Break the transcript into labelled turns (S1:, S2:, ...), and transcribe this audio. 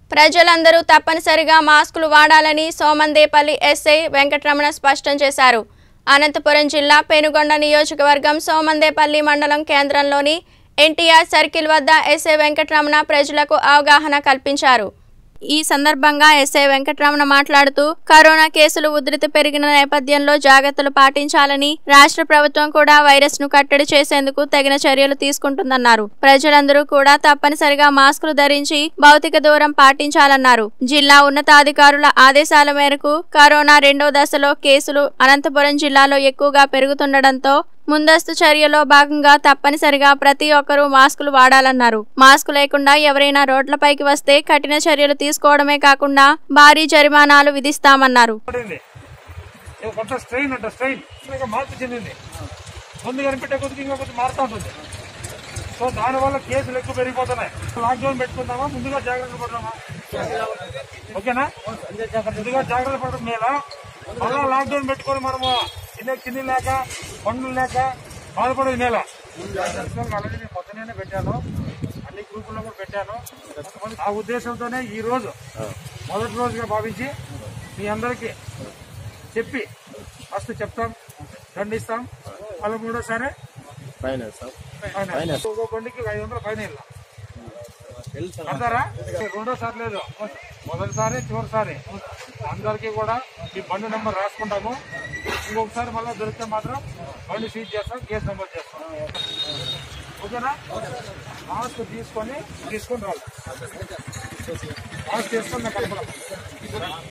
S1: ప్రజలందరూ తప్పనిసరిగా మాస్కులు వాడాలని సోమందేపల్లి ఎస్ఐ వెంకటరమణ స్పష్టం చేశారు అనంతపురం జిల్లా పెనుగొండ నియోజకవర్గం సోమందేపల్లి మండలం కేంద్రంలోని ఎన్టీఆర్ సర్కిల్ వద్ద ఎస్ఐ వెంకటరమణ ప్రజలకు అవగాహన కల్పించారు ఈ సందర్భంగా ఎస్ఐ వెంకటరమణ మాట్లాడుతూ కరోనా కేసులు ఉధృతి పెరిగిన నేపథ్యంలో జాగ్రత్తలు పాటించాలని రాష్ట్ర ప్రభుత్వం కూడా వైరస్ ను కట్టడి చేసేందుకు తగిన చర్యలు తీసుకుంటుందన్నారు ప్రజలందరూ కూడా తప్పనిసరిగా మాస్కులు ధరించి భౌతిక దూరం పాటించాలన్నారు జిల్లా ఉన్నతాధికారుల ఆదేశాల మేరకు కరోనా రెండో దశలో కేసులు అనంతపురం జిల్లాలో ఎక్కువగా పెరుగుతుండటంతో ముందస్తు చర్యలో భాగంగా తప్పనిసరిగా ప్రతి ఒక్కరూ మాస్కులు వాడాలన్నారు మాస్క్ లేకుండా ఎవరైనా రోడ్లపైకి వస్తే కఠిన చర్యలు తీసుకోవడమే కాకుండా భారీ జరిమానాలు విధిస్తామన్నారు
S2: పడింది ఇది కొంత స్ట్రెయిన్ అంట స్ట్రెయిన్ ఇంకా మార్పు చెందింది ముందు కనిపెట్టే కొద్దికి ఇంకా కొద్ది మారుతూ ఉంటుంది సో దానివల్ల కేసులు ఎక్కువ పెరిగిపోతున్నాయి లాక్డౌన్ పెట్టుకుందామా ముందుగా జాగ్రత్త పడదామా ఓకేనా ముందుగా జాగ్రత్త పడడం మేలా మళ్ళా లాక్డౌన్ పెట్టుకొని మనము తినే తిండి లేక పండ్లు లేక బాధపడేది మేలా అలాగే నేను పొద్దునే పెట్టాను అన్ని గ్రూపుల్లో కూడా పెట్టాను ఆ ఉద్దేశంతోనే ఈ రోజు మొదటి రోజుగా భావించి మీ అందరికీ చెప్పి ఫస్ట్ చెప్తాం దండిస్తాం మళ్ళీ మూడోసారి
S3: ఫైనల్ సార్
S2: ఫైన్. ఒక్కో బండికి ఐదు వందల ఫైన్ ఇల్లా అంటారా రెండోసారి లేదు మొదటిసారి చివరిసారి అందరికీ కూడా మీ బండి నెంబర్ రాసుకుంటాము ఇంకొకసారి మళ్ళీ దొరికితే మాత్రం బండి సీజ్ చేస్తాం కేసు నెంబర్ చేస్తాం ఓకేనా మాస్క్ తీసుకొని తీసుకొని రావాలి మాస్క్ తీసుకొని నాకు కనపడం